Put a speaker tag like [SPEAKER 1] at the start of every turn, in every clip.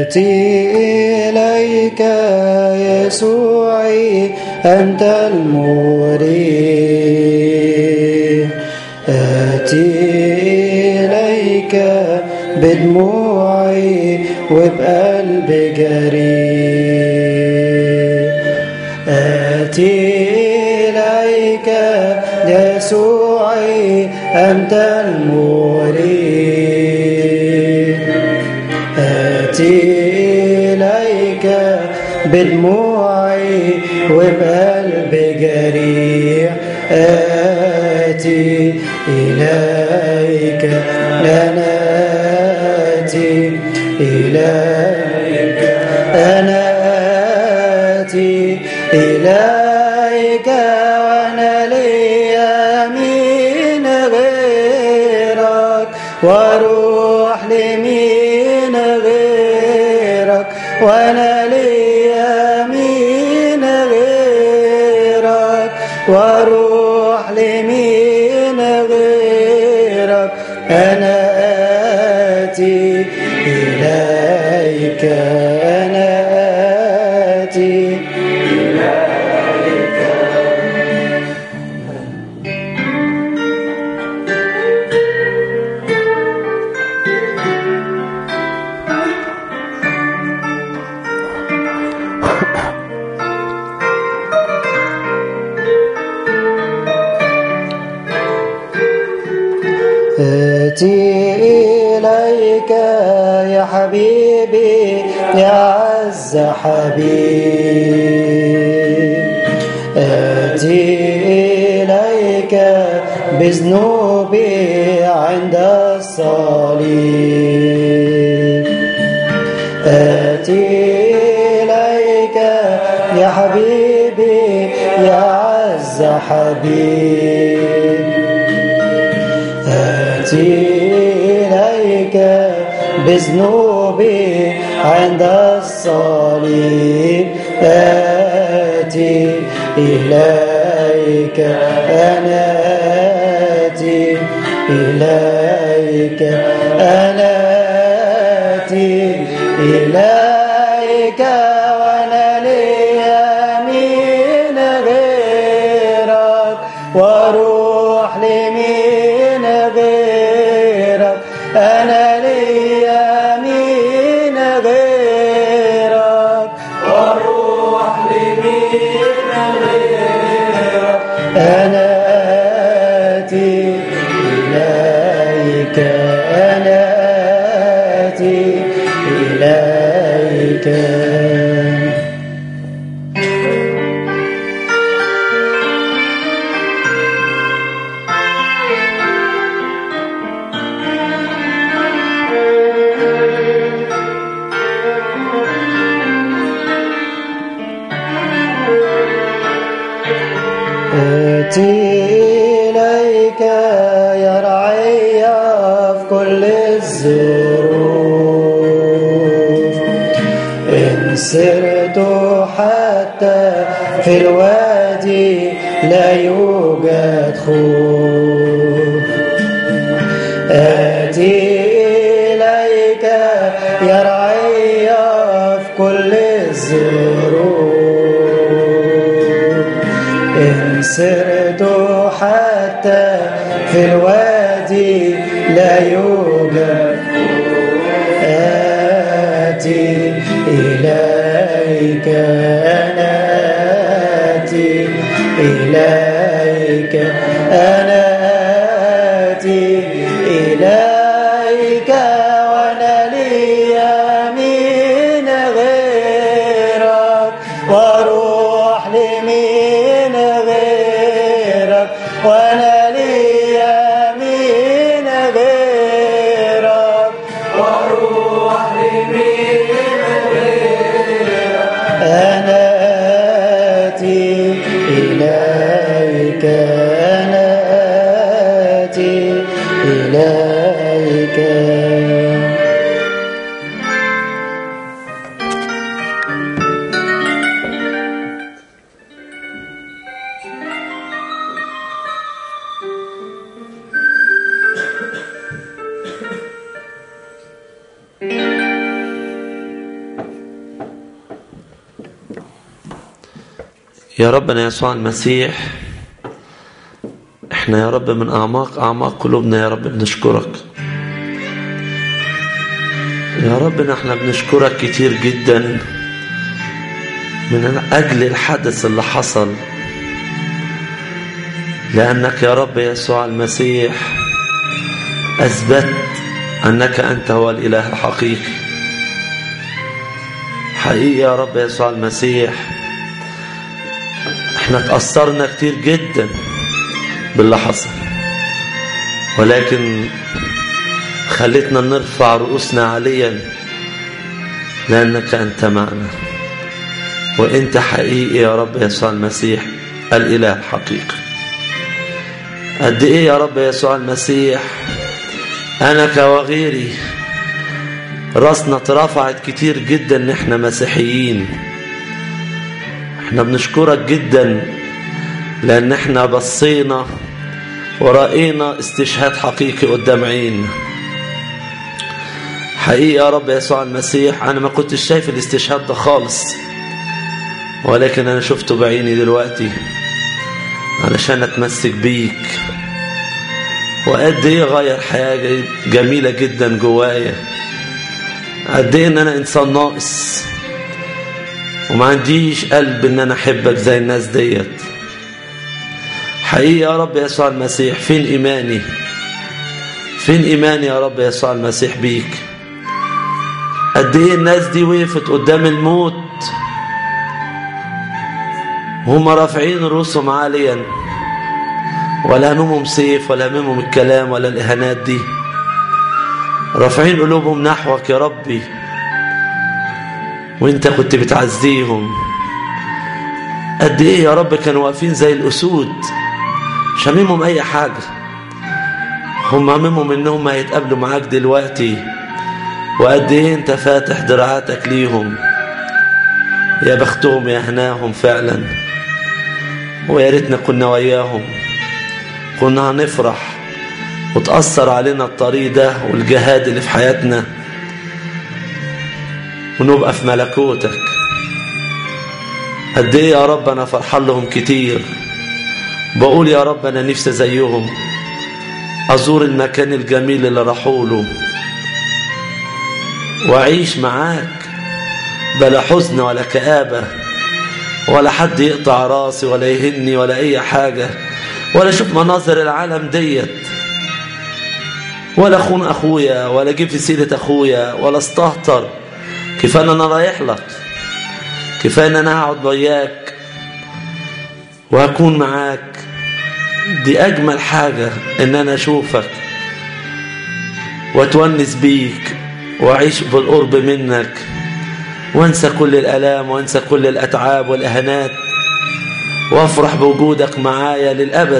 [SPEAKER 1] آتي إليك يسوعي أنت المريح آتي إليك بدموعي وبقلب جريح آتي إليك يسوعي أنت المريح آتي إليك بدموعي وبقلب جريح آتي إليك أنا آتي إليك أنا آتي إليك وأنا لي مين غيرك واروح لمين غيرك وانا ليا مين غيرك واروح لمين غيرك انا اتي اليك انا اتي آتي إليك يا حبيبي يا عز حبيب آتي إليك بذنوبي عند الصليب آتي إليك يا حبيبي يا عز حبيب آتي إليك بذنوبي عند الصليب آتي إليك أنا آتي إليك أنا آتي إليك وأنا لي مين غيرك واروح لمين غيرك انا ليا مين غيرك واروح لمين غيرك انا اتي اليك انا اتي اليك آتي إليك يا رعي في كل الظروف إن سرت حتى في الوادي لا يوجد خوف آتي إليك يا رعي في كل الظروف إن سرت حتى في الوادي لا يوجد آتي إليك أنا آتي إليك أنا آتي إليك وأنا لي مين غيرك واروح لمين غيرك وانا لي مين غيرك
[SPEAKER 2] يا ربنا يسوع المسيح احنا يا رب من اعماق اعماق قلوبنا يا رب بنشكرك يا رب احنا بنشكرك كتير جدا من اجل الحدث اللي حصل لانك يا رب يسوع المسيح اثبت انك انت هو الاله الحقيقي حقيقي يا رب يسوع المسيح احنا تأثرنا كتير جدا باللي حصل ولكن خلتنا نرفع رؤوسنا عاليا لأنك أنت معنا وأنت حقيقي يا رب يسوع المسيح الإله الحقيقي قد إيه يا رب يسوع المسيح أنا كوغيري راسنا اترفعت كتير جدا ان احنا مسيحيين احنا بنشكرك جدا لان احنا بصينا ورأينا استشهاد حقيقي قدام عيننا حقيقي يا رب يسوع المسيح انا ما كنتش شايف الاستشهاد ده خالص ولكن انا شفته بعيني دلوقتي علشان اتمسك بيك وقد ايه غير حياة جميلة جدا جوايا قد ايه ان انا انسان ناقص وما عنديش قلب ان انا احبك زي الناس ديت حقيقي يا رب يسوع المسيح فين ايماني فين ايماني يا رب يسوع المسيح بيك قد ايه الناس دي وقفت قدام الموت وهم رافعين رؤوسهم عاليا ولا هممهم سيف ولا هممهم الكلام ولا الاهانات دي رافعين قلوبهم نحوك يا ربي وانت كنت بتعزيهم قد ايه يا رب كانوا واقفين زي الاسود مش هممهم اي حاجه هم هممهم انهم هيتقابلوا معاك دلوقتي وقد ايه انت فاتح دراعاتك ليهم يا بختهم يا هناهم فعلا ويا ريتنا كنا وياهم كنا هنفرح وتأثر علينا الطريق ده والجهاد اللي في حياتنا ونبقى في ملكوتك قد ايه يا رب انا فرحان لهم كتير بقول يا رب انا نفسي زيهم ازور المكان الجميل اللي راحوا له واعيش معاك بلا حزن ولا كآبة ولا حد يقطع راسي ولا يهني ولا اي حاجة ولا اشوف مناظر العالم ديت ولا اخون اخويا ولا اجيب في سيرة اخويا ولا استهتر كفايه ان انا رايح لك كفايه ان انا هقعد وياك وهكون معاك دي اجمل حاجة ان انا اشوفك واتونس بيك واعيش بالقرب منك وانسى كل الالام وانسى كل الاتعاب والاهانات وافرح بوجودك معايا للابد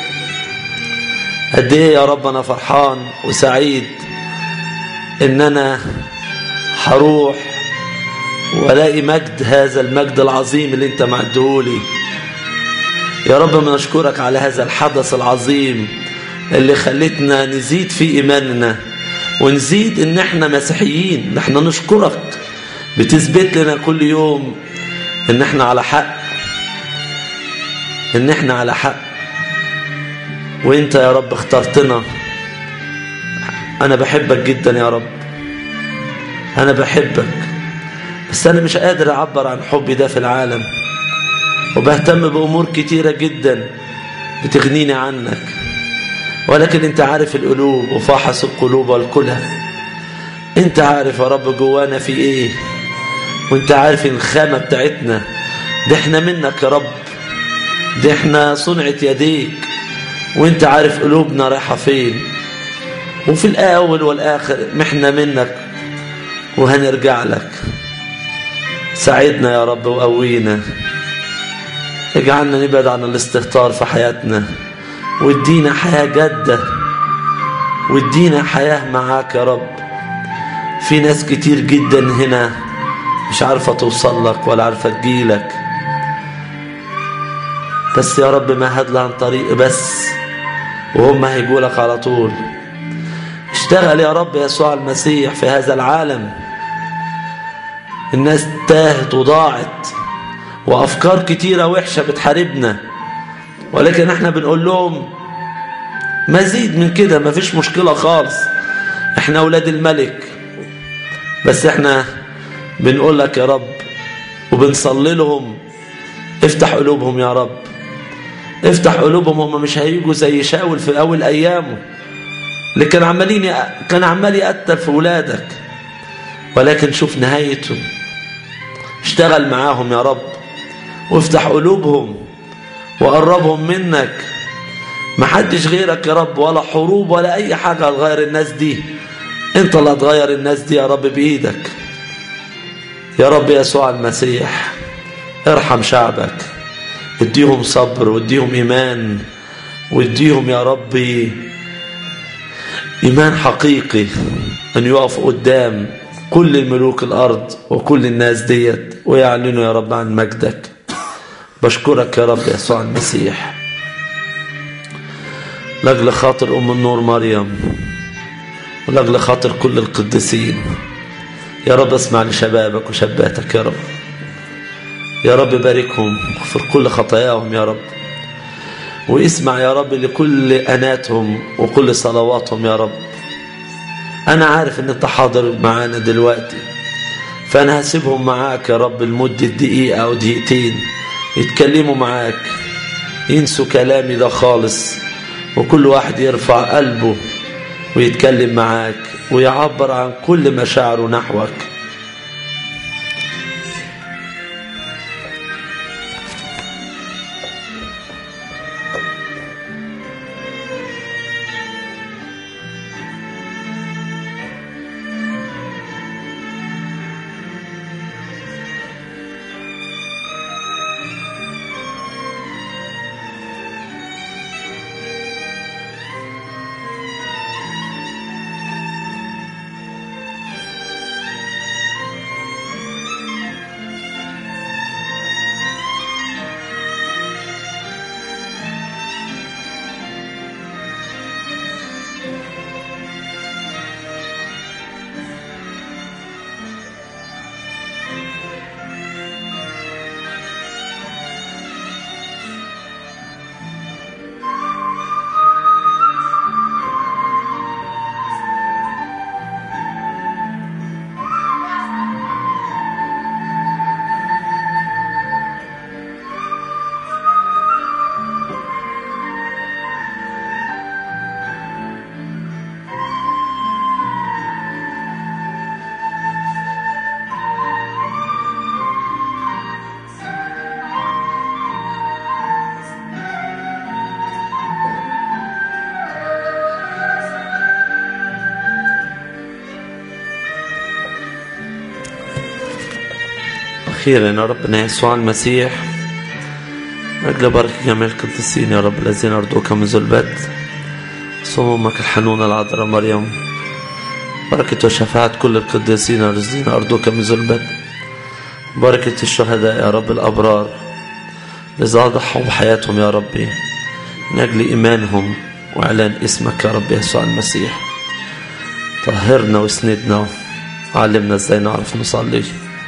[SPEAKER 2] قد ايه يا رب انا فرحان وسعيد ان انا هروح والاقي مجد هذا المجد العظيم اللي انت معدهولي يا رب بنشكرك على هذا الحدث العظيم اللي خلتنا نزيد في ايماننا ونزيد ان احنا مسيحيين احنا نشكرك بتثبت لنا كل يوم ان احنا على حق ان احنا على حق وانت يا رب اخترتنا انا بحبك جدا يا رب انا بحبك بس انا مش قادر اعبر عن حبي ده في العالم وبهتم بامور كتيرة جدا بتغنيني عنك ولكن انت عارف القلوب وفاحص القلوب والكلها انت عارف يا رب جوانا في ايه وانت عارف الخامة بتاعتنا ده احنا منك يا رب ده احنا صنعة يديك وانت عارف قلوبنا رايحة فين وفي الاول والاخر محنا منك وهنرجع لك ساعدنا يا رب وقوينا اجعلنا نبعد عن الاستهتار في حياتنا وادينا حياة جادة وادينا حياة معاك يا رب في ناس كتير جدا هنا مش عارفة توصل لك ولا عارفة تجيلك بس يا رب مهد لها طريق بس وهم هيجوا لك على طول اشتغل يا رب يسوع المسيح في هذا العالم الناس تاهت وضاعت وأفكار كتيرة وحشة بتحاربنا ولكن احنا بنقول لهم مزيد من كده مفيش مشكلة خالص احنا أولاد الملك بس احنا بنقول لك يا رب وبنصلي لهم افتح قلوبهم يا رب افتح قلوبهم هم مش هيجوا زي شاول في أول أيامه اللي كان عمالين ي... كان عمال يقتل في ولادك ولكن شوف نهايته اشتغل معاهم يا رب وافتح قلوبهم وقربهم منك محدش غيرك يا رب ولا حروب ولا أي حاجة هتغير الناس دي انت اللي هتغير الناس دي يا رب بإيدك يا رب يسوع المسيح ارحم شعبك اديهم صبر واديهم إيمان واديهم يا ربي إيمان حقيقي أن يقف قدام كل الملوك الأرض وكل الناس ديت ويعلنوا يا رب عن مجدك بشكرك يا رب يسوع المسيح لأجل خاطر أم النور مريم ولأجل خاطر كل القديسين يا رب اسمع لشبابك وشاباتك يا رب يا رب باركهم واغفر كل خطاياهم يا رب واسمع يا رب لكل أناتهم وكل صلواتهم يا رب أنا عارف أن أنت حاضر معانا دلوقتي فأنا هسيبهم معاك يا رب لمدة دقيقة أو دقيقتين يتكلموا معاك ينسوا كلامي ده خالص وكل واحد يرفع قلبه ويتكلم معاك ويعبر عن كل مشاعره نحوك أخيرا يا ربنا يسوع المسيح أجل بركة جميع القديسين يا رب الذين أرضوك منذ البدء صمومك الحنونة العذراء مريم بركة وشفاعة كل القديسين الذين أرضوك منذ البدء بركة الشهداء يا رب الأبرار لذا ضحوا بحياتهم يا ربي من أجل إيمانهم وإعلان اسمك يا رب يسوع المسيح طهرنا واسندنا وعلمنا ازاي نعرف نصلي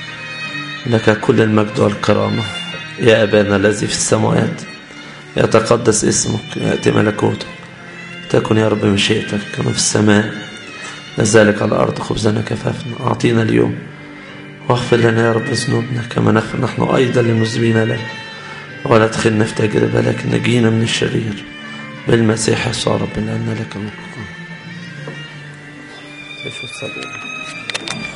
[SPEAKER 2] لك كل المجد والكرامة يا أبانا الذي في السماوات يتقدس اسمك يأتي ملكوتك تكن يا رب مشيئتك كما في السماء لذلك على الأرض خبزنا كفافنا أعطينا اليوم واغفر لنا يا رب ذنوبنا كما نغفر نحن أيضا للمذنبين لك ولا تدخلنا في تجربة لكن نجينا من الشرير بالمسيح يسوع ربنا لأن لك الملك كيف تصلي